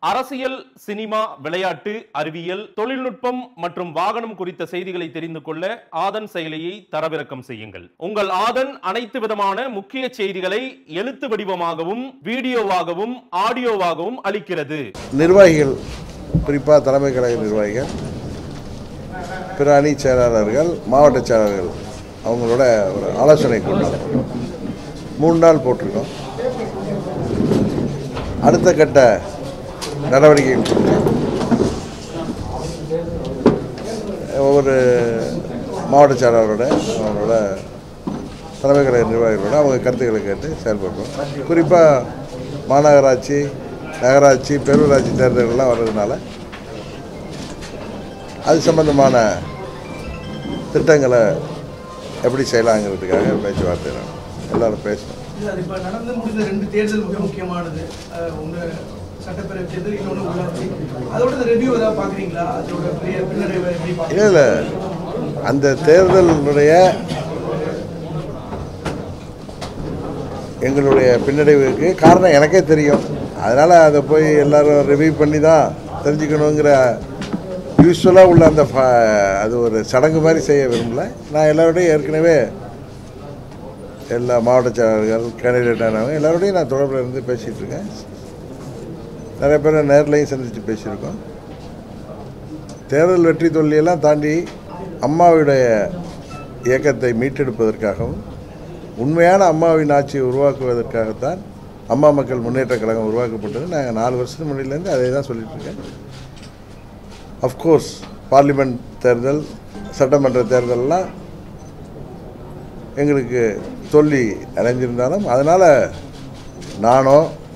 அரசியல் சினிமா விளையாட்டு அறிவியல் தொழில்நுட்பம் மற்றும் வாகனம் குறித்த செய்திகளை தெரிந்து கொள்ள ஆதன் செயலியை தரவிறக்கம் செய்யுங்கள் உங்கள் ஆதன் அனைத்து விதமான முக்கிய செய்திகளை எழுத்து வடிவமாகவும் வீடியோவாகவும் ஆடியோவாகவும் அளிக்கிறது நிர்வாகிகள் குறிப்பாக தலைமை கழக நிர்வாகிகள் பிற அணி செயலாளர்கள் மாவட்ட செயலாளர்கள் அவங்களோட ஒரு ஆலோசனை கூட்டம் மூணு நாள் போட்டிருக்கோம் அடுத்த கட்ட நடவடிக்கைகள் குறித்து ஒவ்வொரு மாவட்ட செயலாளரோட அவங்களோட தலைமை கழக நிர்வாகிகளோட அவங்க கருத்துக்களை கேட்டு செயல்படுறோம் குறிப்பாக மாநகராட்சி நகராட்சி பேரூராட்சி தேர்தல்கள்லாம் வர்றதுனால அது சம்பந்தமான திட்டங்களை எப்படி செய்யலாங்கிறதுக்காக பேச்சுவார்த்தை நடக்கும். எல்லாரும் பேசணும் இல்ல, அது இப்ப நடந்து முடிந்த ரெண்டு தேர்தல் மிக முக்கியமானது அஹ், உங்க சட்டப்பேரவை தேர்தல் இன்னொன்று உள்ளாட்சி அதோட இந்த ரெவ்யூ ஏதாவது பாக்குறீங்களா அதோட பெரிய பின்னடைவை எப்படி இல்லை பாக்குறீங்க இல்லை அந்த தேர்தலுடைய எங்களுடைய பின்னடைவுக்கு காரணம் எனக்கே தெரியும் அதனால் அதை போய் எல்லாரும் ரிவ்யூ பண்ணி தான் தெரிஞ்சுக்கணுங்கிற யூஸ்வலாக உள்ள அந்த ஃப- அது ஒரு சடங்கு மாதிரி செய்ய விரும்பல நான் எல்லாரோடையும் ஏற்கனவே எல்லா மாவட்ட செயலாளர்கள் கேண்டிடேட் ஆனவங்க எல்லாரோடையும் நான் தொடர்பில் இருந்து பேசிகிட்டு இருக்கேன் நிறைய பேரை நேர்லையும் சந்தித்து பேசியிருக்கோம் தேர்தல் வெற்றி தோல்வியெல்லாம் தாண்டி அம்மாவுடைய இயக்கத்தை மீட்டெடுப்பதற்காகவும் உண்மையான அம்மாவின் ஆட்சியை உருவாக்குவதற்காகத்தான் அம்மா மக்கள் முன்னேற்ற கழகம் உருவாக்கப்பட்டது நாங்கள் நாலு வருஷத்துக்கு முன்னாடிலேருந்து அதே தான் சொல்லிட்டு இருக்கேன் அஃப்கோர்ஸ் பார்லிமெண்ட் தேர்தல் சட்டமன்ற தேர்தலெல்லாம் எங்களுக்கு தோல்வி அடைஞ்சிருந்தாலும் அதனால் நானோ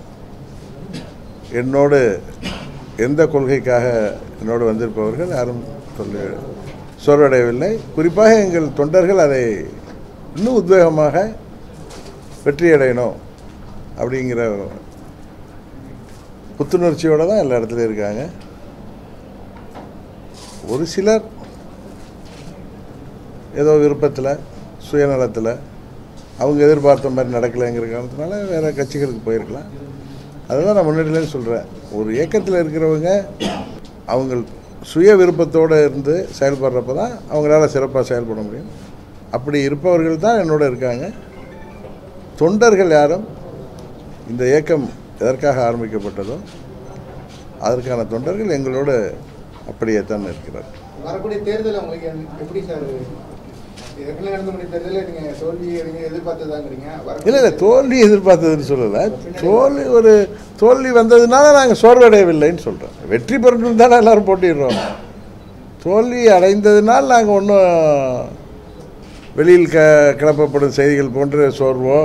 என்னோடு எந்த கொள்கைக்காக என்னோடு வந்திருப்பவர்கள் யாரும் சொல்லி சோர்வடையவில்லை குறிப்பாக எங்கள் தொண்டர்கள் அதை இன்னும் உத்வேகமாக வெற்றியடையணும் அப்படிங்கிற புத்துணர்ச்சியோடு தான் எல்லா இடத்துலையும் இருக்காங்க ஒரு சிலர் ஏதோ விருப்பத்தில் சுயநலத்தில் அவங்க எதிர்பார்த்த மாதிரி நடக்கலைங்கிற காரணத்தினால வேறு கட்சிகளுக்கு போயிருக்கலாம் அதுதான் நான் முன்னாடியிலேருந்து சொல்கிறேன் ஒரு இயக்கத்தில் இருக்கிறவங்க அவங்க சுய விருப்பத்தோடு இருந்து செயல்படுறப்ப தான் அவங்களால சிறப்பாக செயல்பட முடியும் அப்படி இருப்பவர்கள் தான் என்னோட இருக்காங்க தொண்டர்கள் யாரும் இந்த இயக்கம் எதற்காக ஆரம்பிக்கப்பட்டதோ அதற்கான தொண்டர்கள் எங்களோடு அப்படியே தான் இருக்கிறார் வரக்கூடிய தேர்தல் உங்களுக்கு எந்த- எப்படி சார் ஏற்கனவே நடந்த முடிய தேர்தலில் நீங்க தோல்வி நீங்க எதிர்பார்த்ததாங்கிறீங்க இல்லை இல்லை தோல்வி எதிர்பார்த்ததுன்னு சொல்லலை தோல்வி ஒரு தோல்வி வந்ததுனால நாங்கள் சோர்வடையவில்லைன்னு சொல்கிறோம் வெற்றி பெறணும் தானே எல்லாரும் போட்டிடுறோம் தோல்வி அடைந்ததுனால் நாங்கள் ஒன்றும் வெளியில் க கிளப்பப்படும் செய்திகள் போன்ற சோர்வோ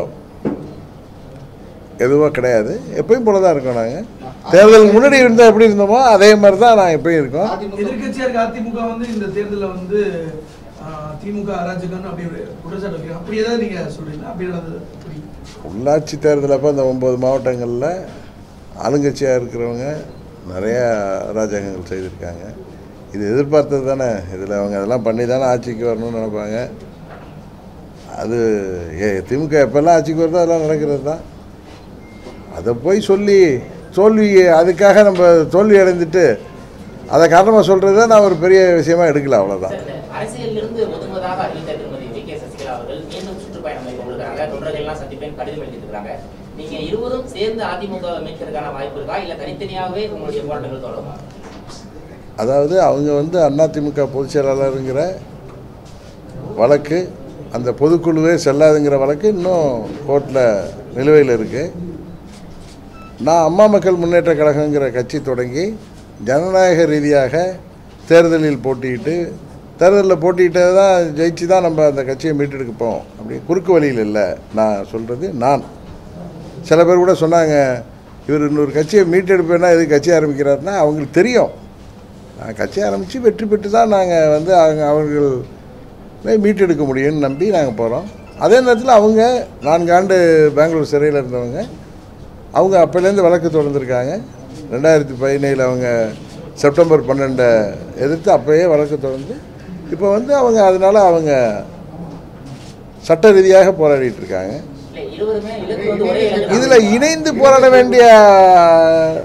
எதுவோ கிடையாது எப்பயும் போல தான் இருக்கோம் நாங்கள் தேர்தலுக்கு முன்னாடி இருந்தால் எப்படி இருந்தோமோ அதே மாதிரி தான் நாங்கள் எப்பயும் இருக்கோம் அதிமுக எதிர்க்கட்சியா இருக்க அதிமுக வந்து இந்த தேர்தல்ல வந்து அஹ், திமுக அராஜகம்னு அப்படி ஒரு குற்றச்சாட்டு வைக்கிறோம் அப்படி ஏதாவது நீங்க சொல்றீங்களா அப்படி நடந்தது அப்படி உள்ளாட்சி தேர்தல் அப்போ அந்த ஒம்பது மாவட்டங்களில் ஆளுங்கட்சியாக இருக்கிறவங்க நிறையா அராஜகங்கள் செய்திருக்காங்க இது எதிர்பார்த்தது தானே இதில் அவங்க அதெல்லாம் பண்ணி தானே ஆட்சிக்கு வரணும்னு நினைப்பாங்க அது ஏ திமுக எப்போல்லாம் ஆட்சிக்கு வருதோ அதெல்லாம் நடக்கிறது தான் அதை போய் சொல்லி தோல்வி அதுக்காக நம்ம தோல்வி அடைந்துட்டு அதை காரணமாக சொல்கிறத நான் ஒரு பெரிய விஷயமா எடுக்கல அவ்வளோதான் சார், இந்த அரசியலிலிருந்து ஒதுங்குவதாக அறிவித்த திருமதி வி கே சசிகலா அவர்கள் மீண்டும் சுற்றுப்பயணம் மேற்கொண்டிருக்காங்க தொண்டர்கள் எல்லாம் சந்திப்பேன் கடிதம் எழுதியிருக்காங்க நீங்க இருவரும் சேர்ந்து அதிமுக மீட்கிறதுக்கான வாய்ப்பு இருக்கா இல்ல தனித்தனியாகவே உங்களுடைய போராட்டங்கள் தொடருமா அதாவது அவங்க வந்து அதிமுக பொதுச் செயலாளருங்கிற வழக்கு அந்த பொதுக்குழுவே செல்லாதுங்கிற வழக்கு இன்னும் கோர்ட்டில் நிலுவையில் இருக்குது நான் அம்மா மக்கள் முன்னேற்ற கழகங்கிற கட்சி தொடங்கி ஜனநாயக ரீதியாக தேர்தலில் போட்டியிட்டு தேர்தலில் போட்டியிட்டது தான் ஜெயிச்சு தான் நம்ம அந்த கட்சியை மீட்டெடுக்க போவோம் அப்படி குறுக்கு வழியில் இல்லை நான் சொல்கிறது நான் சில பேர் கூட சொன்னாங்க இவர் இன்னொரு கட்சியை மீட்டெடுப்பேன்னா எது கட்சி ஆரம்பிக்கிறாருன்னா அவங்களுக்கு தெரியும் நான் கட்சி ஆரம்பித்து வெற்றி பெற்று தான் நாங்கள் வந்து அவங்க அவர்கள் மீட்டெடுக்க முடியும்னு நம்பி நாங்கள் போகிறோம் அதே நேரத்தில் அவங்க நான்கு ஆண்டு பெங்களூர் சிறையில் இருந்தவங்க அவங்க அப்போலேருந்து வழக்கு தொடர்ந்துருக்காங்க ரெண்டாயிரத்தி பதினேழில் அவங்க செப்டம்பர் பன்னெண்டை எதிர்த்து அப்போயே வழக்கு தொடர்ந்து இப்போ வந்து அவங்க அதனால் அவங்க சட்ட ரீதியாக போராடிட்டு இருக்காங்க இல்ல இருவருமே இலக்கு வந்து ஒரே இலக்கு தான். இதில் இணைந்து போராட வேண்டிய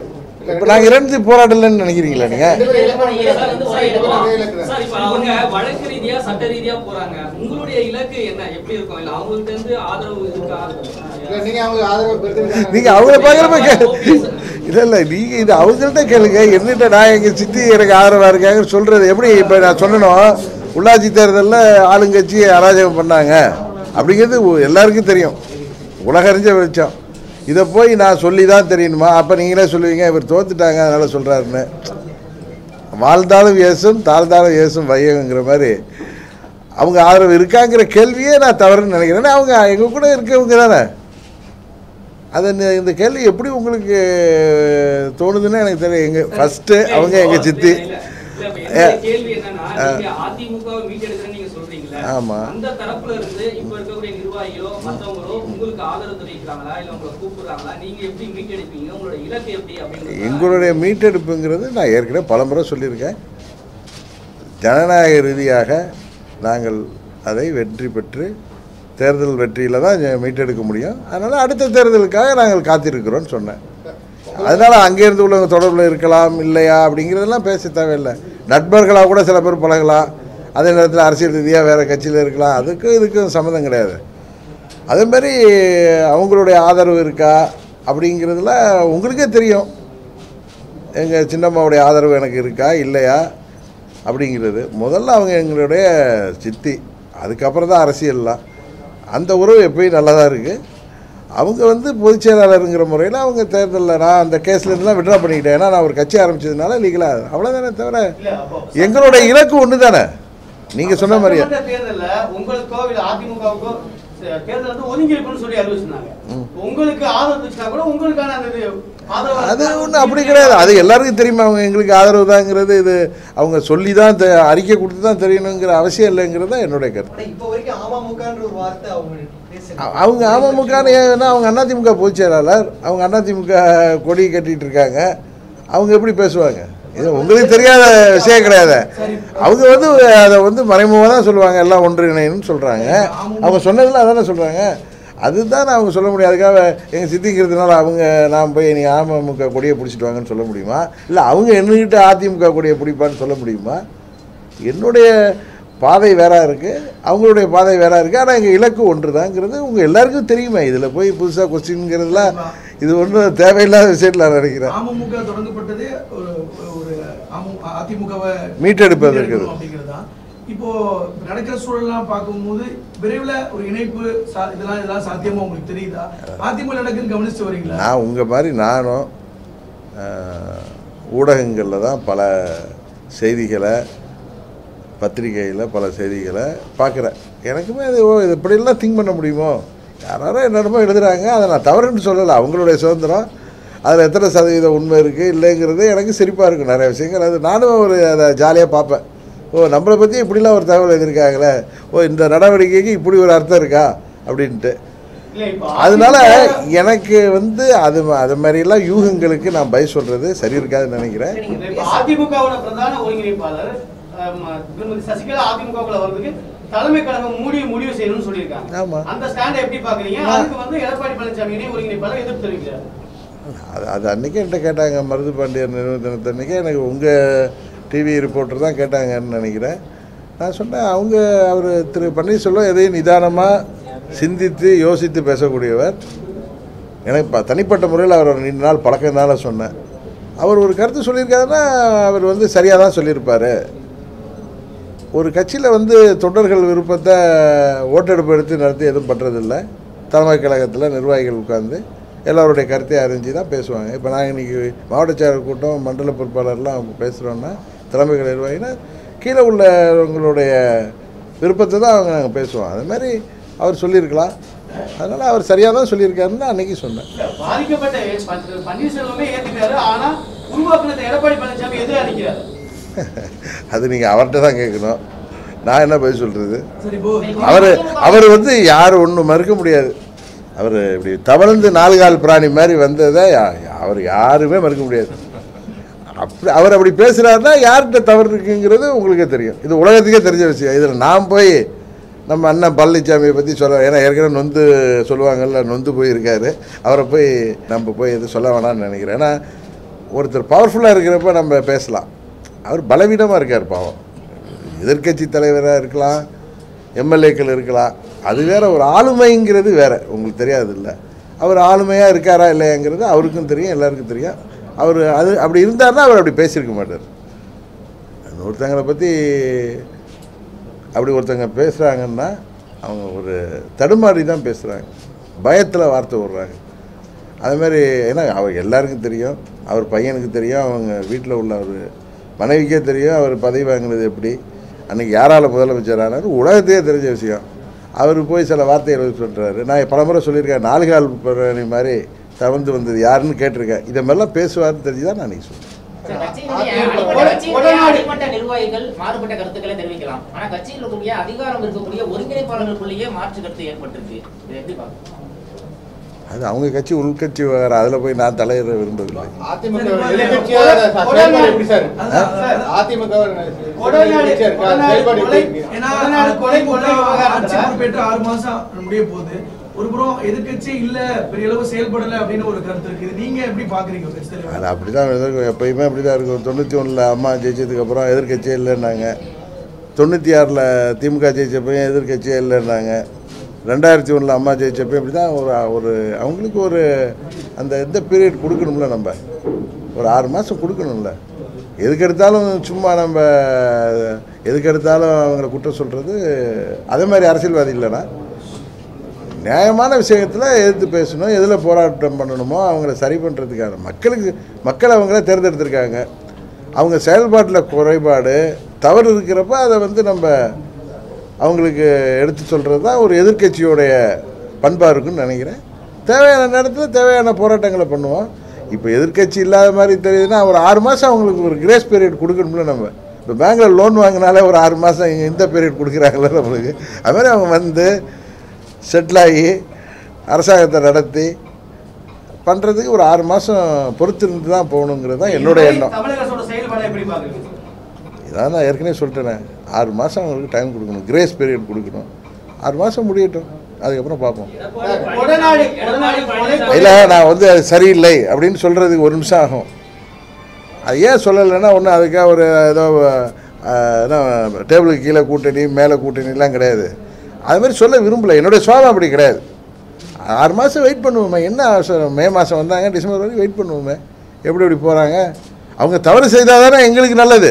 இப்போ நாங்கள் இறந்து போராடலன்னு நினைக்கிறீங்களா நீங்கள் ரெண்டு பேரும் இலக்கு இலக்கு ஒண்ணு வந்து தான். ஒரே இலக்கு தான். ஒரே இலக்கு தான். சார் இப்ப அவங்க வழக்கு ரீதியா சட்ட ரீதியா போறாங்க உங்களுடைய இலக்கு என்ன எப்படி இருக்கும் இல்ல அவங்கள்ட்ட இருந்து ஆதரவு இருக்கா இல்ல, நீங்க அவங்க ஆதரவு பெறுறதுக்கு நீங்கள் அவங்கள பார்க்குறப்ப கே இல்லை இல்லை நீங்கள் இது அவங்கள்ட்ட கேளுங்க என்னட்ட நான் எங்கள் சித்தி எனக்கு ஆதரவாக இருக்காங்கன்னு சொல்கிறது எப்படி இப்போ நான் சொல்லணும் உள்ளாட்சி தேர்தலில் ஆளுங்கட்சி அராஜகம் பண்ணாங்க அப்படிங்கிறது உ- எல்லாருக்கும் தெரியும் உலகறிஞ்ச வெளிச்சம் இதை போய் நான் சொல்லி தான் தெரியணுமா அப்போ நீங்களே சொல்லுவீங்க இவர் தோத்துட்டாங்க அதனால் சொல்கிறாருன்னு வாழ்ந்தாலும் ஏசும் தாழ்ந்தாலும் ஏசும் வையங்கிற மாதிரி அவங்க ஆதரவு இருக்காங்கிற கேள்வியே நான் தவறுன்னு நினைக்கிறேன் ஏன்னா அவங்க எங்கள் கூட இருக்கவங்க தானே அது இந்த- இந்த கேள்வி எப்படி உங்களுக்கு தோணுதுன்னு எனக்கு தெரியும் எங்க ஃபர்ஸ்ட்டு அவங்க எங்க சித்தி இல்ல, இல்ல, இப்ப என்னுடைய கேள்வி என்னன்னா நீங்க அதிமுகவை மீட்டெடுக்கிறேன்னு நீங்க சொல்றீங்களா ஆமா. அந்த தரப்புல இருந்து இப்ப இருக்கக்கூடிய நிர்வாகிகளோ மத்தவங்களோ உங்களுக்கு ஆதரவு தெரிவிக்கிறாங்களா இல்ல உங்களை கூப்பிடுறாங்களா நீங்க எப்படி மீட்டெடுப்பீங்க உங்களோட இலக்கு எப்படி அப்படின்னு எங்களுடைய மீட்டெடுப்புங்கிறது நான் ஏற்கனவே பலமுறை சொல்லியிருக்கேன் ஜனநாயக ரீதியாக நாங்கள் அதை வெற்றி பெற்று தேர்தல் வெற்றியில் தான் இங்க மீட்டெடுக்க முடியும் அதனால் அடுத்த தேர்தலுக்காக நாங்கள் காத்திருக்கிறோம்னு சொன்னேன் அதனால் அங்கேருந்து உள்ளவங்க தொடர்பில் இருக்கலாம் இல்லையா அப்படிங்கிறதெல்லாம் பேச தேவையில்லை நண்பர்களாக கூட சில பேர் பழகலாம் அதே நேரத்தில் அரசியல் ரீதியாக வேறு கட்சியில் இருக்கலாம் அதுக்கும் இதுக்கும் சம்மந்தம் கிடையாது அதே மாதிரி அவங்களுடைய ஆதரவு இருக்கா அப்படிங்கிறதுல உங்களுக்கே தெரியும் எங்கள் சின்னம்மாவுடைய ஆதரவு எனக்கு இருக்கா இல்லையா அப்படிங்கிறது முதல்ல அவங்க எங்களுடைய சித்தி அதுக்கப்புறம் தான் அரசியல்லாம் அந்த உறவு எப்பயும் நல்லா தான் இருக்குது அவங்க வந்து பொதுச் செயலாளருங்கிற முறையில் அவங்க தேர்தலில் நான் அந்த கேஸ்லேருந்துலாம் விட்ரா பண்ணிக்கிட்டேன் ஏன்னா நான் ஒரு கட்சி ஆரம்பிச்சதுனால லீகலாக அவ்வளோதானே தவிர எங்களுடைய இலக்கு ஒன்று தானே நீங்கள் சொன்ன மாதிரியே சட்டமன்ற தேர்தல்ல உங்களுக்கோ இல்ல அதிமுகவுக்கோ ச- தேர்தல் வந்து ஒதுங்கி இருக்குன்னு சொல்லி அறிவிச்சிருந்தாங்க உங்களுக்கு ஆதரவு இருந்துச்சுன்னா கூட உங்களுக்கான அந்த இது ஆதரவு அது ஒன்றும் அப்படி கிடையாது அது எல்லாருக்கும் தெரியுமா அவங்க எங்களுக்கு ஆதரவு தாங்கிறது இது அவங்க சொல்லி தான் தெ- அறிக்கை கொடுத்து தான் தெரியணுங்கிற அவசியம் இல்லைங்கிறது தான் என்னுடைய கருத்து ஆனா இப்போ வரைக்கும் அமமுகன்ற ஒரு வார்த்தை அவங்க பேசல அ- அவங்க அமமுகன்னு ஏன்னா அவங்க அதிமுக பொதுச் செயலாளர் அவங்க அதிமுக கொடி கட்டிட்டு இருக்காங்க அவங்க எப்படி பேசுவாங்க இது உங்களுக்கு தெரியாத விஷயம் கிடையாது அவங்க வந்து அதை வந்து மறைமுகமாக தான் சொல்லுவாங்க எல்லாம் ஒன்றிணைன்னு சொல்கிறாங்க அவங்க சொன்னதில் அதானே சொல்கிறாங்க அதுதான் அவங்க சொல்ல முடியும் அதுக்காக எங்கள் சித்திங்கிறதுனால அவங்க நான் போய் நீ அமமுக கொடியை பிடிச்சிட்டு வாங்கன்னு சொல்ல முடியுமா இல்லை அவங்க என்னகிட்ட அதிமுக கொடியை பிடிப்பான்னு சொல்ல முடியுமா என்னுடைய பாதை வேற இருக்குது அவங்களுடைய பாதை வேற இருக்குது ஆனால் எங்கள் இலக்கு ஒன்று தாங்கிறது உங்கள் எல்லாருக்கும் தெரியுமா இதில் போய் புதுசாக கொஸ்டின்ங்கிறதுலாம் இது ஒன்றும் தேவையில்லாத விஷயத்தில் நான் நினைக்கிறேன் அமமுக தொடங்கப்பட்டதே ஒரு ஒரு அமு- அதிமுகவை மீட்டெடுப்பது இருக்குது. அப்படிங்கிறது தான் இப்போ நடக்கிற சூழல்லாம் பார்க்கும்போது விரைவில் ஒரு இணைப்பு சா- இதெல்லாம் இதெல்லாம் சாத்தியமா உங்களுக்கு தெரியுதா அதிமுக நடக்குன்னு கவனிச்சு வரீங்களா நான் உங்கள் மாதிரி நானும் ஊடகங்களில் தான் பல செய்திகளை பத்திரிகையில் பல செய்திகளை பார்க்குறேன் எனக்குமே அது ஓ இது இப்படியெல்லாம் திங்க் பண்ண முடியுமோ யாராரோ என்னென்னமோ எழுதுறாங்க அதை நான் தவறுன்னு சொல்லலை அவங்களுடைய சுதந்திரம் அதில் எத்தனை சதவீதம் உண்மை இருக்குது இல்லைங்கிறது எனக்கு சிரிப்பாக இருக்கும் நிறைய விஷயங்கள் அது நானும் ஒரு அதை ஜாலியாக பார்ப்பேன் ஓ நம்மளை பற்றி இப்படிலாம் ஒரு தகவல் எழுதியிருக்காங்களே ஓ இந்த நடவடிக்கைக்கு இப்படி ஒரு அர்த்தம் இருக்கா அப்படின்ட்டு இல்ல இப்போ அதனால எனக்கு வந்து அது அது மாதிரிலாம் யூகங்களுக்கு நான் பய சொல்றது சரி இருக்காதுன்னு நினைக்கிறேன் இல்ல, இப்போ அதிமுகவோட பிரதான ஒருங்கிணைப்பாளர் அஹ், ம- திருமதி சசிகலா அதிமுகவுல வர்றதுக்கு தலைமை கழகம் மூடி முடிவு செய்யணும்னு சொல்லியிருக்காங்க ஆமா. அந்த ஸ்டாண்ட் எப்படி பாக்குறீங்க அதுக்கு வந்து எடப்பாடி பழனிசாமி இணை ஒருங்கிணைப்பாளர் எதிர்ப்பு தெரிவிக்கிறார் அது அது அன்றைக்கே என்கிட்ட கேட்டாங்க மருது பாண்டியர் நிறுவன தினத்து அன்றைக்கே எனக்கு உங்கள் டிவி ரிப்போர்ட்டர் தான் கேட்டாங்கன்னு நினைக்கிறேன் நான் சொன்னேன் அவங்க அவர் திரு பன்னீர்செல்வம் எதையும் நிதானமாக சிந்தித்து யோசித்து பேசக்கூடியவர் எனக்கு ப- தனிப்பட்ட முறையில் அவர் ஒரு நீண்ட நாள் பழக்கம்னால சொன்னேன் அவர் ஒரு கருத்து சொல்லியிருக்காருன்னா அவர் வந்து சரியாக தான் சொல்லியிருப்பார் ஒரு கட்சியில் வந்து தொண்டர்கள் விருப்பத்தை ஓட்டெடுப்பு எடுத்து நடத்தி எதுவும் பண்ணுறதில்ல தலைமை கழகத்தில் நிர்வாகிகள் உட்கார்ந்து எல்லாருடைய கருத்தை அறிஞ்சு தான் பேசுவாங்க இப்போ நாங்கள் இன்றைக்கி மாவட்ட செயலர் கூட்டம் மண்டல பொறுப்பாளர்லாம் பேசுகிறோன்னா தலைமை கழக நிர்வாகினா கீழே உள்ளவங்களுடைய விருப்பத்தை தான் அவங்க நாங்கள் பேசுவோம் அது மாதிரி அவர் சொல்லியிருக்கலாம் அதனால் அவர் சரியாக தான் சொல்லியிருக்காருன்னு அன்றைக்கி சொன்னேன் இல்ல, பாதிக்கப்பட்ட ப- பன்னீர்செல்வமே ஏத்துக்கிறாரு ஆனா உருவாக்குனதை எடப்பாடி பழனிசாமி எதிராக நிற்கிறாரு அது நீங்கள் அவர்கிட்ட தான் கேட்கணும் நான் என்ன பதில் சொல்கிறது சரி இப்போ அவர் அவர் வந்து யாரும் ஒன்றும் மறுக்க முடியாது அவர் இப்படி தவழ்ந்து நாலு கால் பிராணி மாதிரி வந்ததை யா- அவர் யாருமே மறுக்க முடியாது அப்படி அவர் அப்படி பேசுகிறாருன்னா யார்கிட்ட தவறு இருக்குங்கிறது உங்களுக்கே தெரியும் இது உலகத்துக்கே தெரிஞ்ச விஷயம் இதில் நான் போய் நம்ம அண்ணன் பழனிசாமியை பற்றி சொல்ல ஏன்னா ஏற்கனவே நொந்து சொல்லுவாங்கல்ல நொந்து போயிருக்காரு அவரை போய் நம்ம போய் எதுவும் சொல்ல வேணாம்னு நினைக்கிறேன் ஏன்னா ஒருத்தர் பவர்ஃபுல்லாக இருக்கிறப்ப நம்ம பேசலாம் அவர் பலவீனமாக இருக்கார் பாவம் எதிர்க்கட்சி தலைவராக இருக்கலாம் எம்எல்ஏக்கள் இருக்கலாம் அது வேற ஒரு ஆளுமைங்கிறது வேற உங்களுக்கு தெரியாது இல்லை அவர் ஆளுமையாக இருக்காரா இல்லையாங்கிறது அவருக்கும் தெரியும் எல்லாருக்கும் தெரியும் அவர் அது அப்படி இருந்தாருன்னா அவர் அப்படி பேசியிருக்க மாட்டார் ஒருத்தங்களை பற்றி அப்படி ஒருத்தங்க பேசுகிறாங்கன்னா அவங்க ஒரு தடுமாறி தான் பேசுகிறாங்க பயத்தில் வார்த்தை விடுறாங்க அது மாதிரி ஏன்னா அவர் எல்லாருக்கும் தெரியும் அவர் பையனுக்கு தெரியும் அவங்க வீட்டில் உள்ள ஒரு மனைவிக்கே தெரியும் அவர் பதவி வாங்கினது எப்படி அன்றைக்கி யாரால் முதலமைச்சர் ஆனார் உலகத்தையே தெரிஞ்ச விஷயம் அவர் போய் சில வார்த்தைகள் சொல்கிறாரு நான் பலமுறை சொல்லியிருக்கேன் நாலு கால் பிராணி மாதிரி தவந்து வந்தது யாருன்னு கேட்டிருக்கேன் இதை மாதிரிலாம் பேசுவார்னு தெரிஞ்சு தான் நான் அன்றைக்கி சொல்கிறேன் சார், கட்சியினுடைய அடிப்படை- கட்சியினுடைய அடிமட்ட நிர்வாகிகள் மாறுபட்ட கருத்துக்களை தெரிவிக்கலாம் ஆனா கட்சியில் இருக்கக்கூடிய அதிகாரம் இருக்கக்கூடிய ஒருங்கிணைப்பாளர்களுக்குள்ளேயே மாற்று கருத்து ஏற்பட்டிருக்கு இதை எப்படி பார்க்கணும் அது அவங்க கட்சி உள்கட்சி விவகாரம் அதில் போய் நான் தலையிட விரும்பவில்லை அதிமுக சரி, எதிர்க்கட்சியோட செயல்பாடு எப்படி சார் அதான், சார், அதிமுக உடனடி- செயல்பாடு எப்படி இருக்கு? ஏன்னா உடனடி கொலை கொள்ளை விவகாரத்துல- ஆட்சி பொறுப்பேற்று ஆறு மாசம் முடிய போகுது ஒரு புறம் எதிர்க்கட்சி இல்ல பெரிய அளவு செயல்படல அப்படின்னு ஒரு கருத்து இருக்கு இது நீங்க எப்படி பாக்குறீங்க கட்சி தலைவர் அது அப்படி தான் இருக்கும் எப்பயுமே அப்படி தான் இருக்கும் தொண்ணூற்றி ஒன்றில் அம்மா ஜெயிச்சதுக்கப்புறம் எதிர்க்கட்சியே இல்லைன்னாங்க தொண்ணூற்றி ஆறில் திமுக ஜெயிச்சப்பையும் எதிர்க்கட்சியே இல்லைன்னாங்க ரெண்டாயிரத்தி ஒன்றில் அம்மா ஜெயிச்சப்பையும் இப்படி தான் ஒரு ஒரு அவங்களுக்கு ஒரு அந்த இந்த பீரியட் கொடுக்கணும்ல நம்ம ஒரு ஆறு மாதம் கொடுக்கணும்ல எதுக்கெடுத்தாலும் சும்மா நம்ம எதுக்கெடுத்தாலும் அவங்கள குற்றம் சொல்கிறது அதே மாதிரி அரசியல்வாதி இல்லைன்னா நியாயமான விஷயத்தில் எதிர்த்து பேசணும் எதில் போராட்டம் பண்ணணுமோ அவங்கள சரி பண்ணுறதுக்கான மக்களுக்கு மக்கள் அவங்கள தேர்ந்தெடுத்திருக்காங்க அவங்க செயல்பாட்டில் குறைபாடு தவறு இருக்கிறப்ப அதை வந்து நம்ம அவங்களுக்கு எடுத்து சொல்கிறது தான் ஒரு எதிர்க்கட்சியோடைய பண்பாக இருக்குன்னு நினைக்கிறேன் தேவையான நேரத்தில் தேவையான போராட்டங்களை பண்ணுவோம் இப்போ எதிர்க்கட்சி இல்லாத மாதிரி தெரியுதுன்னா ஒரு ஆறு மாதம் அவங்களுக்கு ஒரு கிரேஸ் பீரியட் கொடுக்கணும்ல நம்ம இப்போ பேங்க்ல லோன் வாங்கினாலே ஒரு ஆறு மாதம் இங்கே இந்த பீரியட் கொடுக்குறாங்களே நம்மளுக்கு அது மாதிரி அவங்க வந்து செட்டில் ஆகி அரசாங்கத்தை நடத்தி பண்ணுறதுக்கு ஒரு ஆறு மாதம் பொறுத்திருந்து தான் போகணுங்கிறது தான் என்னோட எண்ணம் தமிழக அரசோட செயல்பாடை எப்படி பாக்குறீங்க இதான் நான் ஏற்கனவே சொல்லிட்டேனே ஆறு மாதம் அவங்களுக்கு டைம் கொடுக்கணும் கிரேஸ் பீரியட் கொடுக்கணும் ஆறு மாதம் முடியட்டும் அதுக்கப்புறம் பார்ப்போம் உடனடி உடனடி கொலை இல்லை நான் வந்து அது சரியில்லை அப்படின்னு சொல்கிறதுக்கு ஒரு நிமிஷம் ஆகும் அது ஏன் சொல்லலைன்னா ஒன்றும் அதுக்காக ஒரு ஏதோ அஹ், என்ன டேபிளுக்கு கீழே கூட்டணி மேலே கூட்டணிலாம் கிடையாது அது மாதிரி சொல்ல விரும்பலை என்னுடைய சுவாபம் அப்படி கிடையாது ஆறு மாதம் வெயிட் பண்ணுவோமே என்ன அவசரம் மே மாதம் வந்தாங்க டிசம்பர் வரைக்கும் வெயிட் பண்ணுவோமே எப்படி எப்படி போகிறாங்க அவங்க தவறு செய்தால் தானே எங்களுக்கு நல்லது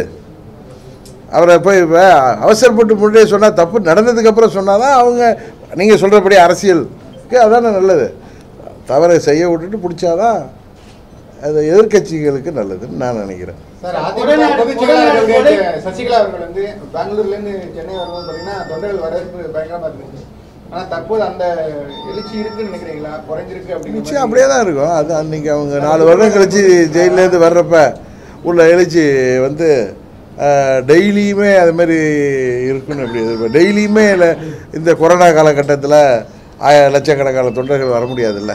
அவரை போய் இப்போ அவசரப்பட்டு முன்னாடியே சொன்னால் தப்பு நடந்ததுக்கப்புறம் சொன்னால் தான் அவங்க நீங்கள் சொல்கிறபடி அரசியலுக்கு அதானே நல்லது தவறை செய்ய விட்டுட்டு பிடிச்சாதான் அது எதிர்க்கட்சிகளுக்கு நல்லதுன்னு நான் நினைக்கிறேன் சார் அதிமுக உடனடி- பொதுச் உடனடி செயலாளர் கொலை- நேற்று சசிகலா அவர்கள் வந்து பெங்களூர்ல இருந்து சென்னை வரும்போது பாத்தீங்கன்னா தொண்டர்கள் வரவேற்பு பயங்கரமா இருந்துச்சு ஆனா தற்போது அந்த எழுச்சி இருக்குன்னு நினைக்கிறீங்களா குறைஞ்சிருக்கு அப்படின்னு நிச்சயம் அப்படியே தான் இருக்கும் அது அன்றைக்கி அவங்க நாலு வருடம் கழிச்சு ஜெயிலேருந்து வர்றப்ப உள்ள எழுச்சி வந்து டெய்லியுமே அது மாதிரி இருக்குன்னு எப்படி எதிர்பார்ப்பேன் டெய்லியுமே இல்ல இந்த கொரோனா காலகட்டத்தில் ஆய லட்சக்கணக்கான தொண்டர்கள் வர முடியாதுல்ல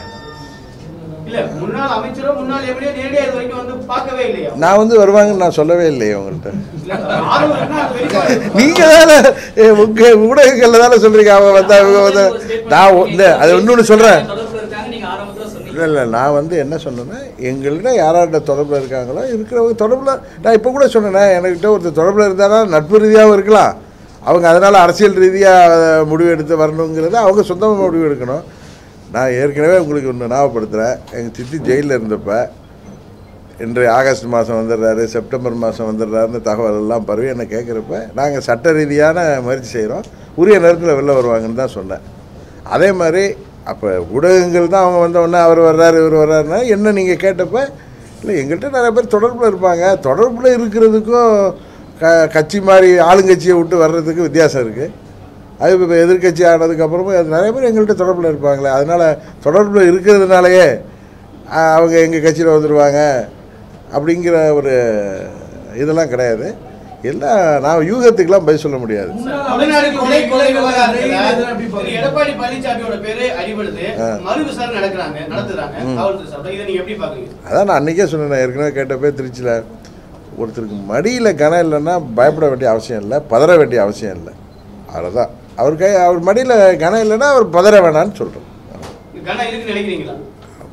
இல்ல முன்னாள் அமைச்சரோ முன்னாள் எம்எல்ஏ நேரடியா இது வரைக்கும் வந்து பார்க்கவே இல்லையா நான் வந்து வருவாங்கன்னு நான் சொல்லவே இல்லையே உங்கள்கிட்ட இல்ல, ஆர்வம் இருக்குன்னா அது வெளிப்பாடு. நீங்க தானே உங்க ஊடகங்கள்ல தானே சொல்றீங்க அவங்க வந்தா இவங்க வந்தா நான் ஒ- இல்ல அது இன்னொன்று சொல்றேன் தொடர்புல இருக்காங்க நீங்க ஆரம்பத்துல சொன்னீங்க இல்லை இல்லை நான் வந்து என்ன சொன்னேன்னா எங்கள்கிட்ட யாரார்கிட்ட தொடர்பில் இருக்காங்களோ இருக்கிறவங்க தொடர்பில் நான் இப்போ கூட சொன்னேனே என்கிட்ட ஒருத்தர் தொடர்பில் இருந்தாலும் நட்பு ரீதியாகவும் இருக்கலாம் அவங்க அதனால் அரசியல் ரீதியாக முடிவு எடுத்து வரணுங்கிறத அவங்க சொந்தமாக முடிவு எடுக்கணும் நான் ஏற்கனவே உங்களுக்கு ஒன்று ஞாபகப்படுத்துகிறேன் எங்கள் சித்தி ஜெயிலில் இருந்தப்ப இன்று ஆகஸ்ட் மாதம் வந்துடுறாரு செப்டம்பர் மாதம் வந்துடுறாருன்னு தகவல் எல்லாம் பரவி என்னை கேட்குறப்ப நாங்கள் சட்ட ரீதியான முயற்சி செய்கிறோம் உரிய நேரத்தில் வெளில வருவாங்கன்னு தான் சொன்னேன் அதே மாதிரி அப்போ ஊடகங்கள் தான் அவங்க வந்த உடனே அவர் வர்றாரு இவர் வர்றாருன்னா என்ன நீங்கள் கேட்டப்ப இல்லை எங்கள்கிட்ட நிறைய பேர் தொடர்பில் இருப்பாங்க தொடர்பில் இருக்கிறதுக்கும் க கட்சி மாதிரி ஆளுங்கட்சியை விட்டு வர்றதுக்கு வித்தியாசம் இருக்குது அது இப்போ எதிர்கட்சி ஆனதுக்கப்புறமும் அது நிறைய பேர் எங்கள்கிட்ட தொடர்பில் இருப்பாங்களே அதனால் தொடர்பில் இருக்கிறதுனாலயே ஆஹ், அவங்க எங்கள் கட்சியில் வந்துடுவாங்க அப்படிங்கிற ஒரு இதெல்லாம் கிடையாது எல்லாம் நான் யூகத்துக்கெல்லாம் பதில் சொல்ல முடியாது தமிழ்நாடு கொலை கொலை விவகாரத்துல இதெல்லாம் எப்படி திரு பாக்குறீங்க? எடப்பாடி பழனிசாமியோட பேரு அடிபடுது ஆ. மறு விசாரணை நடக்கிறாங்க நடத்துறாங்க காவல்துறை சார்பில் இதை நீங்க எப்படி பாக்குறீங்க அதான் நான் அன்றைக்கே சொன்னேன் நான் ஏற்கனவே கேட்டப்பே திருச்சியில் ஒருத்தருக்கு மடியில் கனம் இல்லைன்னா பயப்பட வேண்டிய அவசியம் இல்லை பதற வேண்டிய அவசியம் இல்லை அவ்வளோதான் அவர் கை அவர் மடியில் கனம் இல்லைன்னா அவர் பதற வேணான்னு சொல்கிறோம் கனம் இருக்குன்னு நினைக்கிறீங்களா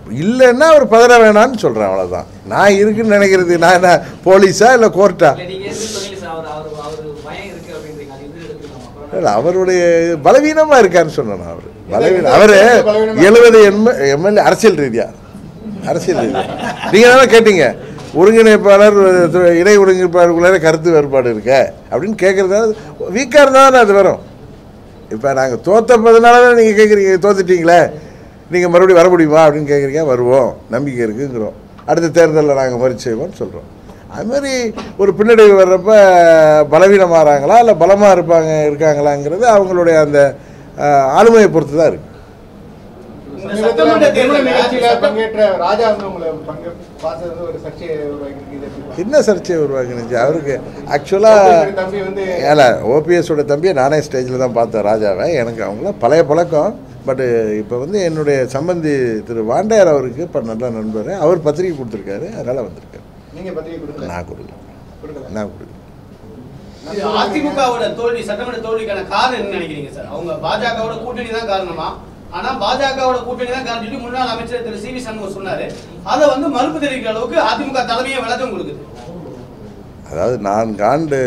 இல்லைன்னா அவர் பதற வேணாம்னு சொல்கிறேன் அவ்வளோதான் நான் இருக்குன்னு நினைக்கிறது நான் என்ன போலீஸா இல்லை கோர்ட்டா இல்ல நீங்க எது சொன்னீங்க சார் அவர் அவர் அவர் பயம் இருக்கு அப்படின்றீங்க அது இது எடுத்துக்கலாமா இல்லை அவருடைய பலவீனமாக இருக்காருன்னு சொன்னேன் நான் அவர் பலவீனம் எந்த அவர் விதத்துல பலவீனமா எழுபது எம்எ எம்எல்ஏ அரசியல் ரீதியா அரசியல் ரீதியா நீங்கள் தானே கேட்டீங்க ஒருங்கிணைப்பாளர் து- இணை ஒருங்கிணைப்பாளருக்குள்ளே கருத்து வேறுபாடு இருக்க அப்படின்னு கேட்குறதால வீக்காக இருந்தால் தானே அது வரும் இப்போ நாங்கள் தோத்தப்பதனால தான் நீங்கள் கேட்குறீங்க தோத்துட்டீங்களே நீங்கள் மறுபடியும் வர முடியுமா அப்படின்னு கேட்குறீங்க வருவோம் நம்பிக்கை இருக்குங்கிறோம் அடுத்த தேர்தலில் நாங்கள் முயற்சி செய்வோம்னு சொல்கிறோம் அது மாதிரி ஒரு பின்னடைவு வர்றப்ப பலவீனமாகறாங்களா இல்லை பலமாக இருப்பாங்க இருக்காங்களாங்கிறது அவங்களுடைய அந்த அஹ், ஆளுமையை பொறுத்து தான் இருக்குது இந்த சமீபத்துல சட்டமன்ற அந்த திருமண தேர்தலில் நிகழ்ச்சியில சட்ட- பங்கேற்ற ராஜா வந்து உங்களை பங்கு பார்த்தது வந்து ஒரு சர்ச்சையை உருவாக்கியிருக்கு. இதை எப்படி பார்க்கறீங்க? என்ன சர்ச்சையை உருவாக்குனுச்சு அவருக்கு ஆக்சுவலாக ஓபிஎஸ் தம்பி வந்து ஏல ஓபிஎஸோட தம்பியை நானே ஸ்டேஜில் தான் பார்த்தேன் ராஜாவை எனக்கு அவங்களாம் பழைய பழக்கம் பட்டு இப்போ வந்து என்னுடைய சம்பந்தி திரு வாண்டையார் அவருக்கு இப்போ நல்ல நண்பர் அவர் பத்திரிக்கை கொடுத்துருக்காரு அதனால் வந்திருக்காரு நீங்க பத்திரிகை கொடுக்கல நான் கொடுக்கல கொடுக்கல நான் கொடுக்கல இது அதிமுகவோட தோல்வி சட்டமன்ற தோல்விக்கான காரணம் என்ன நினைக்கிறீங்க சார் அவங்க பாஜகவோட கூட்டணி தான் காரணமா ஆனா பாஜகவோட கூட்டணி தான் காரணம் சொல்லி முன்னாள் அமைச்சர் திரு சி வி சண்முகம் சொன்னாரு அதை வந்து மறுப்பு தெரிவிக்கிற அளவுக்கு அதிமுக தலைமையை விளக்கம் கொடுக்குது அதாவது நான்கு ஆண்டு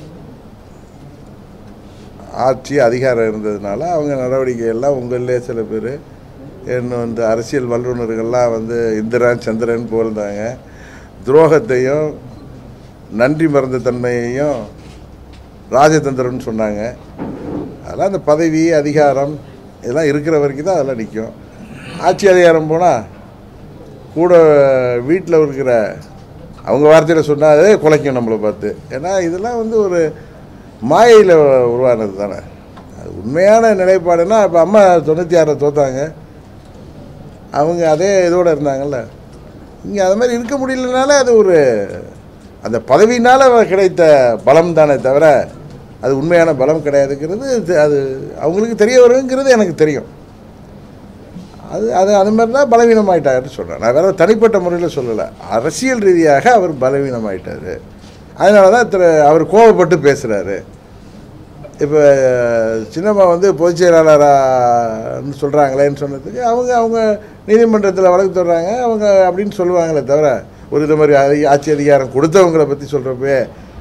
ஆட்சி அதிகாரம் இருந்ததுனால அவங்க நடவடிக்கை எல்லாம் உங்களிலே சில பேர் என்ன வந்து அரசியல் வல்லுநர்கள்லாம் வந்து இந்திரன் சந்திரன் புகழ்ந்தாங்க துரோகத்தையும் நன்றி மறந்த தன்மையையும் ராஜதந்திரம்னு சொன்னாங்க அதெல்லாம் அந்த பதவி அதிகாரம் இதெல்லாம் இருக்கிற வரைக்கும் தான் அதெல்லாம் நிற்கும் ஆட்சி அதிகாரம் போனால் கூட வீட்டில் இருக்கிற அவங்க வார்த்தையில் சொன்னால் அதே குலைக்கும் நம்மளை பார்த்து ஏன்னா இதெல்லாம் வந்து ஒரு மாயையில் உருவானது தானே அது உண்மையான நிலைப்பாடுனா இப்போ அம்மா தொண்ணூற்றி ஆறில் தோத்தாங்க அவங்க அதே இதோட இருந்தாங்கல்ல இங்கே அது மாதிரி இருக்க முடியலனால அது ஒரு அந்த பதவியினால் கிடைத்த பலம் தானே தவிர அது உண்மையான பலம் கிடையாதுங்கிறது இது- அது அவங்களுக்கு தெரிய வருங்கிறது எனக்கு தெரியும் அது அது அது மாதிரி தான் பலவீனமாயிட்டாருன்னு சொல்கிறேன் நான் வேற தனிப்பட்ட முறையில் சொல்லலை அரசியல் ரீதியாக அவர் பலவீனமாயிட்டார் அதனால தான் திரு அவர் கோபப்பட்டு பேசுகிறாரு இப்போ சின்னம்மா வந்து பொதுச் செயலாளரான்னு சொல்கிறாங்களேன்னு சொன்னதுக்கு அவங்க அவங்க நீதிமன்றத்தில் வழக்கு தொடர்றாங்க அவங்க அப்படின்னு சொல்லுவாங்களே தவிர ஒரு இது மாதிரி அதி- ஆட்சி அதிகாரம் கொடுத்தவங்கள பற்றி சொல்கிறப்பே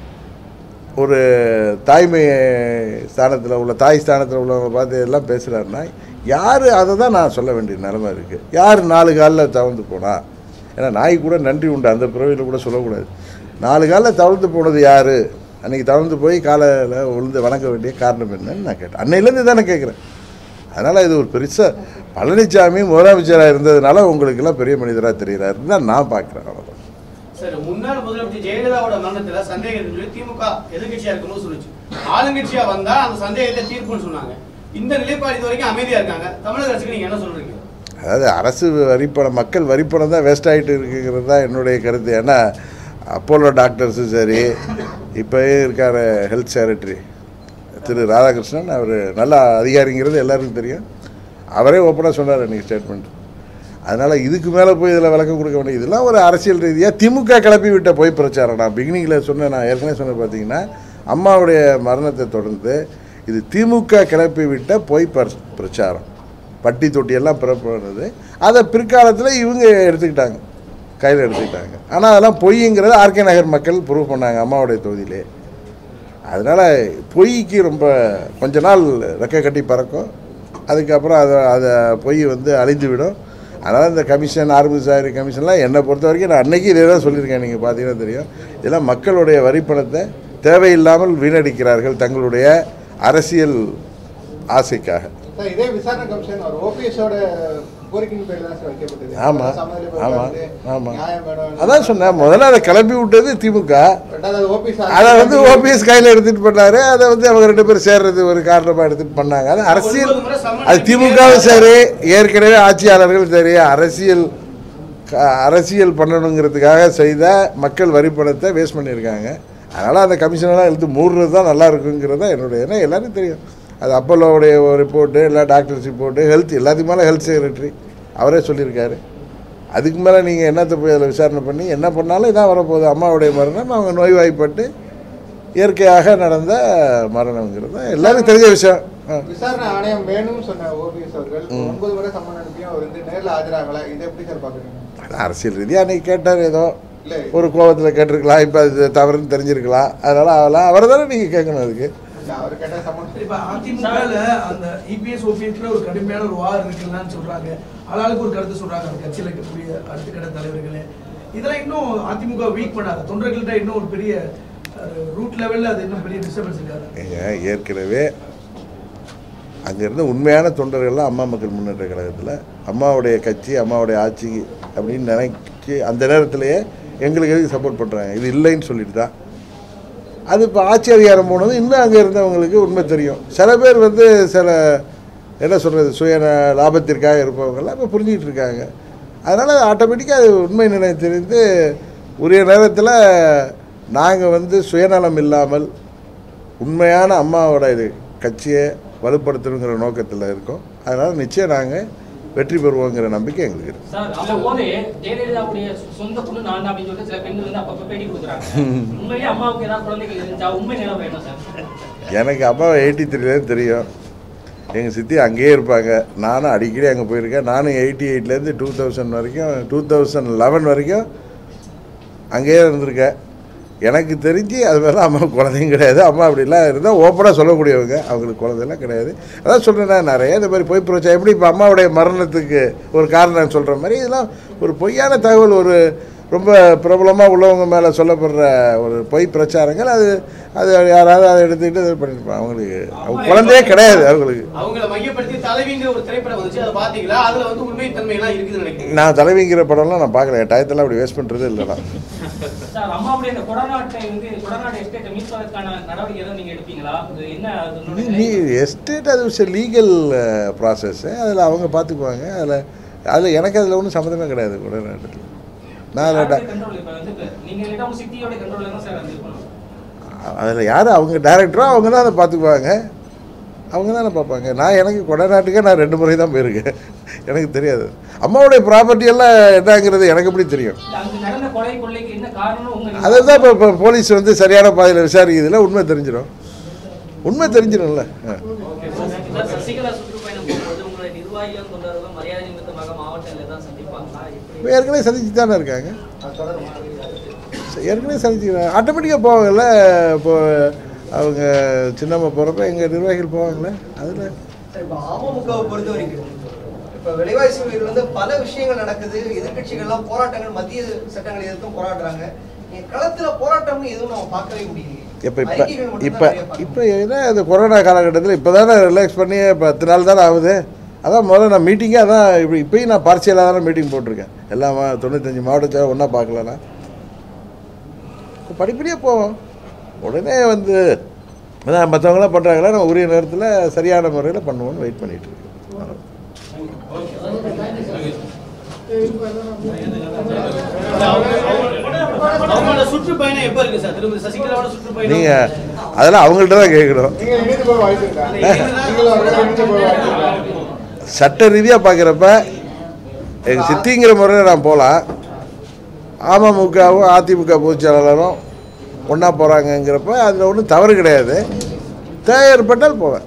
ஒரு தாய்மை ஸ்தானத்தில் உள்ள தாய் ஸ்தானத்தில் உள்ளவங்க பார்த்து எல்லாம் பேசுகிறாருன்னா யார் அதை தான் நான் சொல்ல வேண்டிய நிலமை இருக்குது யார் நாலு காலில் தவழ்ந்து போனா ஏன்னா நாய் கூட நன்றி உண்டு அந்த பிறவியில் கூட சொல்லக்கூடாது நாலு காலில் தவழ்ந்து போனது யார் அன்றைக்கி தவழ்ந்து போய் காலையில் விழுந்து வணங்க வேண்டிய காரணம் என்னன்னு நான் கேட்டேன் அன்னையிலேருந்து தானே கேட்குறேன் அதனால் இது ஒரு பெருசாக பழனிசாமி முதலமைச்சராக இருந்ததுனால உங்களுக்கெல்லாம் பெரிய மனிதராக தெரிகிறாருன்னு தான் நான் பார்க்குறேன் அவ்வளோதான் சார் முன்னாள் முதலமைச்சர் ஜெயலலிதாவோட மரணத்துல சந்தேகம் சொல்லி திமுக எதிர்கட்சியா இருக்கும்போது சொல்லுச்சு ஆளுங்கட்சியா வந்தா அந்த சந்தேகத்தை தீர்ப்புன்னு சொன்னாங்க இந்த நிலைப்பாடு இது வரைக்கும் அமைதியா இருக்காங்க தமிழக அரசுக்கு நீங்க என்ன சொல்றீங்க அதாவது அரசு வரிப்பணம் மக்கள் வரிப்பணம் தான் வேஸ்ட் ஆகிட்டு இருக்குங்கிறது தான் என்னுடைய கருத்து ஏன்னா அப்போலோ டாக்டர்ஸும் சரி இப்போயே இருக்கார் ஹெல்த் செக்ரட்டரி திரு ராதாகிருஷ்ணன் அவர் நல்ல அதிகாரிங்கிறது எல்லாருக்கும் தெரியும் அவரே ஓப்பனாக சொன்னார் அன்றைக்கி ஸ்டேட்மெண்ட் அதனால் இதுக்கு மேலே போய் இதில் விளக்கம் கொடுக்க வேண்டிய இதெல்லாம் ஒரு அரசியல் ரீதியாக திமுக கிளப்பி விட்ட போய் பிரச்சாரம் நான் பிகினிங்கில் சொன்னேன் நான் ஏற்கனவே சொன்னேன் பார்த்தீங்கன்னா அம்மாவுடைய மரணத்தை தொடர்ந்து இது திமுக கிளப்பி விட்ட பொய் பர் பிரச்சாரம் பட்டி தொட்டி எல்லாம் பிறப்பானது அதை பிற்காலத்தில் இவங்க எடுத்துக்கிட்டாங்க கையில் எடுத்துக்கிட்டாங்க ஆனால் அதெல்லாம் பொய்ங்கிறத ஆர்கே நகர் மக்கள் ப்ரூவ் பண்ணாங்க அம்மாவுடைய தொகுதியிலே அதனால் பொய்க்கு ரொம்ப கொஞ்ச நாள் ரெக்கை கட்டி பறக்கும் அதுக்கப்புறம் அதை அதை பொய் வந்து அழிந்து விடும் அதனால் இந்த கமிஷன் ஆர்பிசாரி கமிஷன்லாம் என்னை பொறுத்த வரைக்கும் நான் அன்னைக்கு இதே தான் சொல்லியிருக்கேன் நீங்கள் பார்த்தீங்கன்னா தெரியும் இதெல்லாம் மக்களுடைய வரிப்பணத்தை தேவையில்லாமல் வீணடிக்கிறார்கள் தங்களுடைய அரசியல் ஆசைக்காக சார், இதே விசாரணை கமிஷன் ஒரு ஓபிஎஸோட கோரிக்கையின் பேரில் தான் சார் வைக்கப்பட்டது ஆமாம் சம்மதியில் ஆமாம் வந்து ஆமாம் நியாயம் வேணும் அதான் சொன்னேன் முதல்ல அதை கிளப்பி விட்டது திமுக ரெண்டாவது ஓபிஎஸ் அதை வந்து ஓபிஎஸ் கையில் எடுத்துகிட்டு பண்ணாரு அதை வந்து அவங்க ரெண்டு பேரும் சேர்றது ஒரு காரணமாக எடுத்துகிட்டு பண்ணாங்க அது அரசியல் ஒன்பது முறை சம்மன் அது திமுகவும் சரி ஏற்கனவே ஆட்சியாளர்கள் சரி அரசியல் க- அரசியல் பண்ணணுங்கிறதுக்காக செய்த மக்கள் வரி பணத்தை வேஸ்ட் பண்ணியிருக்காங்க அதனால் அந்த கமிஷனெல்லாம் எடுத்து மூடுறது தான் நல்லா இருக்குங்கிறது தான் என்னுடைய ஏன்னா எல்லாருக்கும் தெரியும் அது அப்போலோடைய ரிப்போர்ட்டு இல்லை டாக்டர்ஸ் ரிப்போர்ட்டு ஹெல்த் எல்லாத்துக்கும் மேலே ஹெல்த் செக்ரட்டரி அவரே சொல்லியிருக்காரு அதுக்கு மேலே நீங்கள் என்னத்தை போய் அதில் விசாரணை பண்ணி என்ன பண்ணாலும் இதான் வரப்போகுது அம்மாவுடைய மரணம் அவங்க நோய்வாய்ப்பட்டு இயற்கையாக நடந்த மரணங்கிறது தான் எல்லாருக்கும் தெரிஞ்ச விஷயம் ஆ. விசாரணை ஆணையம் வேணும்னு சொன்ன ஓபிஎஸ் அவர்கள் ஒன்பது வரை சம்மன் அனுப்பியும் அவர் வந்து நேர்ல ஆஜராகல இதை எப்படி சார் பாக்குறீங்க அது அரசியல் ரீதியாக அன்றைக்கி கேட்டார் ஏதோ இல்ல ஒரு கோபத்தில் கேட்டிருக்கலாம் இப்போ அது தவறுன்னு தெரிஞ்சிருக்கலாம் அதனால் அவெல்லாம் அவரை தானே நீங்கள் கேட்கணும் அதுக்கு இல்ல, அவர் கேட்ட சம்மன் இப்ப அதிமுகல அந்த இபிஎஸ் ஓபிஎஸ்ல ஒரு கடுமையான ஒரு வார் இருக்குன்னு சொல்றாங்க ஆளாளுக்கு ஒரு கருத்து சொல்றாங்க அந்த கட்சியில இருக்கக்கூடிய அடுத்த கட்ட தலைவர்களே இதெல்லாம் இன்னும் அதிமுக வீக் பண்ணாது தொண்டர்கள்ட்ட இன்னும் ஒரு பெரிய ரூட் லெவல்ல அது இன்னும் பெரிய டிஸ்டர்பன்ஸ் இருக்காது ஏங்க ஏற்கனவே அங்கே இருந்த உண்மையான தொண்டர்கள்லாம் அம்மா மக்கள் முன்னேற்ற கழகத்தில் அம்மாவுடைய கட்சி அம்மாவுடைய ஆட்சி அப்படின்னு நினைச்சு அந்த நேரத்திலேயே எங்களுக்கு எதுக்கு சப்போர்ட் பண்ணுறாங்க இது இல்லைன்னு சொல்லிட்டு தான் அது இப்போ ஆட்சி அதிகாரம் போனது இன்னும் அங்கே இருந்தவங்களுக்கு உண்மை தெரியும் சில பேர் வந்து சில என்ன சொல்கிறது சுய ந- லாபத்திற்காக இருப்பவங்கெல்லாம் இப்போ புரிஞ்சுக்கிட்டு இருக்காங்க அதனால் ஆட்டோமேட்டிக்காக அது உண்மை நிலை தெரிந்து உரிய நேரத்தில் நாங்கள் வந்து சுயநலம் இல்லாமல் உண்மையான அம்மாவோட இது கட்சியை வலுப்படுத்தணுங்கிற நோக்கத்தில் இருக்கோம் அதனால் நிச்சயம் நாங்கள் வெற்றி பெறுவோங்கிற நம்பிக்கை எங்களுக்கு இருக்கு சார் அப்போது ஜெயலலிதாவுடைய சொந்த பொண்ணு நான் தான் அப்படின்னு சொல்லிட்டு சில பெண்கள் வந்து அப்பப்போ பேட்டி கொடுக்குறாங்க உண்மையிலேயே அம்மாவுக்கு ஏதாவது குழந்தைகள் இருந்துச்சா உண்மை நிலவு என்ன சார் எனக்கு அம்மாவை எயிட்டி த்ரீலேருந்து தெரியும் எங்கள் சித்தி அங்கேயே இருப்பாங்க நானும் அடிக்கடி அங்கே போயிருக்கேன் நானும் எயிட்டி எயிட்லேருந்து டூ தௌசண்ட் வரைக்கும் டூ தௌசண்ட் லெவன் வரைக்கும் அங்கேயே இருந்திருக்கேன் எனக்கு தெரிஞ்சு அது மாதிரிலாம் அம்மா குழந்தையும் கிடையாது அம்மா அப்படிலாம் இருந்தால் ஓப்பனாக சொல்லக்கூடியவங்க அவங்களுக்கு குழந்தைலாம் கிடையாது அதான் சொல்கிறேன் நிறைய இந்த மாதிரி பொய் பிரச்சனை எப்படி இப்போ அம்மாவுடைய மரணத்துக்கு ஒரு காரணம் சொல்கிற மாதிரி இதெல்லாம் ஒரு பொய்யான தகவல் ஒரு ரொம்ப பிரபலமாக உள்ளவங்க மேலே சொல்லப்படுற ஒரு பொய் பிரச்சாரங்கள் அது அது யாராவது அதை எடுத்துக்கிட்டு இது பண்ணியிருப்பாங்க அவங்களுக்கு அவங்க குழந்தையே கிடையாது அவங்களுக்கு அவங்கள மையப்படுத்தி தலைவிங்கிற ஒரு திரைப்படம் வந்துச்சு அதை பாத்தீங்களா அதுல வந்து உண்மைத்தன்மை எல்லாம் இருக்குதுன்னு நினைக்கிறேன் நான் தலைவிங்கிற படம்லாம் நான் பார்க்கல என் டயத்தெல்லாம் அப்படி வேஸ்ட் பண்ணுறது இல்லைண்ணா சார் அம்மாவுடைய இந்த கொடநாட்டை வந்து கொடநாடு எஸ்டேட்டை மீட்பதற்கான நடவடிக்கை எதுவும் நீங்க எடுப்பீங்களா அது என்ன அதனுடைய நீ எஸ்டேட் அது ஒரு லீகல் ப்ராசஸ்ஸு அதில் அவங்க பார்த்துக்குவாங்க அதில் அதில் எனக்கு அதில் ஒன்றும் சம்மந்தமே கிடையாது கூட நான் அதில் கண்ட்ரோல் இப்போ வந்து இப்ப நீங்க இல்லைன்னா உங்க சிட்டியோட கண்ட்ரோல் தான் சார் அது இருக்கணும் அதில் யார் அவங்க டேரக்டரோ அவங்க தான் அதை பார்த்துக்குவாங்க அவங்க தானே பார்ப்பாங்க நான் எனக்கு கொடநாட்டுக்கே நான் ரெண்டு முறை தான் போயிருக்கேன் எனக்கு தெரியாது அம்மாவுடைய ப்ராப்பர்ட்டி எல்லாம் என்னங்கிறது எனக்கு எப்படி தெரியும் இல்ல, அங்க நடந்த கொலை கொள்ளைக்கு என்ன காரணம் உங்க அதை தான் இப்போ இப்போ போலீஸ் வந்து சரியான பாதையில் விசாரிக்கிறதுல உண்மை தெரிஞ்சிடும் உண்மை தெரிஞ்சிடும்ல ஆ சார், சசிகலா சுற்றுப்பயணம் போகும்போது உங்களுடைய நிர்வாகிகளும் தொண்டர்களும் மரியாதை நிமித்தமாக மாவட்டங்களில் தான் சந்திப்பாங்களா எப்படி இப்போ ஏற்கனவே சந்திச்சு தானே இருக்காங்க அது தொடரும் ஏற்கனவே சந்திச்சுக்கிறாங்க ஆட்டோமேட்டிக்காக போவாங்கல்ல இப்போ அவங்க சின்னம்மா போகிறப்ப எங்கள் நிர்வாகிகள் போவாங்களே அதில் சார், இப்ப அமமுகவை பொறுத்த வரைக்கும் இப்ப விலைவாசி உயர்வு வந்து பல விஷயங்கள் நடக்குது எதிர்க்கட்சிகள்லாம் போராட்டங்கள் மத்திய சட்டங்களை எதிர்த்தும் போராடுறாங்க நீங்க களத்துல போராட்டம்னு எதுவும் நம்ம பார்க்கவே முடியலையே இப்போ இப்போ அறிக்கைகள் மட்டும்தான் இப்போ நிறைய பார்க்கிறோம். இப்போ என்ன இந்த கொரோனா காலகட்டத்தில் இப்போ தானே ரிலாக்ஸ் பண்ணி பத்து நாள் தானே ஆகுது அதான் முதல்ல நான் மீட்டிங்கே அதான் இப்போ இப்போயும் நான் பார்சியலாக தானே மீட்டிங் போட்டிருக்கேன் எல்லா மா தொண்ணூத்தஞ்சு மாவட்டத்தை ஒன்றா பார்க்கலண்ணா படிப்படியாக போவோம் உடனே வந்து அதான் மற்றவங்களாம் பண்ணுறாங்களா நம்ம உரிய நேரத்தில் சரியான முறையில் பண்ணுவோம்னு வெயிட் பண்ணிட்டு இருக்கேன் அவங்களோட சுற்றுப்பயணம் எப்ப இருக்கு சார் திரும்ப சசிகலாவோட சுற்றுப்பயணம் நீங்கள் அதெல்லாம் அவங்கள்ட்ட தான் கேட்கணும் நீங்க இணைந்து போக வாய்ப்பு இருக்கா நீங்களும் அவரோட இணைந்து போக வாய்ப்பு இருக்கா சட்ட ரீதியாக பார்க்குறப்ப எங்கள் சித்திங்கிற முறையில் நான் போகலாம் அமமுகவும் அதிமுக பொதுச் செயலாளரும் ஒன்றா போகிறாங்கங்கிறப்ப அதில் ஒன்றும் தவறு கிடையாது தேவை ஏற்பட்டால் போவேன்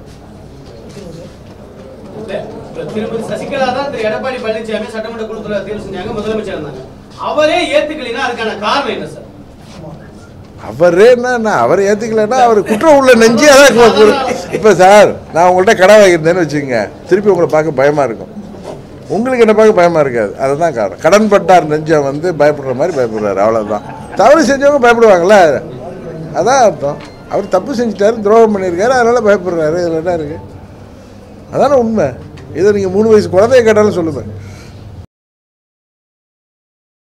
இல்ல, இப்ப திருப்பதி சசிகலா தான் திரு எடப்பாடி பழனிசாமி சட்டமன்ற குழுத்துல தேர்வு செஞ்சாங்க முதலமைச்சர் இருந்தாங்க அவரே ஏத்துக்கலைன்னா அதுக்கான காரணம் என்ன சார் அவரே என்ன அவர் ஏற்றுக்கலைன்னா அவர் குற்றம் உள்ள நெஞ்சு அதான் இப்போ சார் நான் உங்கள்கிட்ட கடை வாங்கியிருந்தேன்னு வச்சுக்கோங்க திருப்பி உங்களை பார்க்க பயமாக இருக்கும் உங்களுக்கு என்ன பார்க்க பயமாக இருக்காது அதுதான் காரணம் கடன் பட்டார் நெஞ்சம் வந்து பயப்படுற மாதிரி பயப்படுறாரு அவ்வளோதான் தவறு செஞ்சவங்க பயப்படுவாங்கல்ல அதான் அர்த்தம் அவர் தப்பு செஞ்சுட்டாரு துரோகம் பண்ணியிருக்காரு அதனால் பயப்படுறாரு இதில் என்ன இருக்குது அதானே உண்மை இதை நீங்கள் மூணு வயசு குழந்தைய கேட்டாலும் சொல்லுவேன்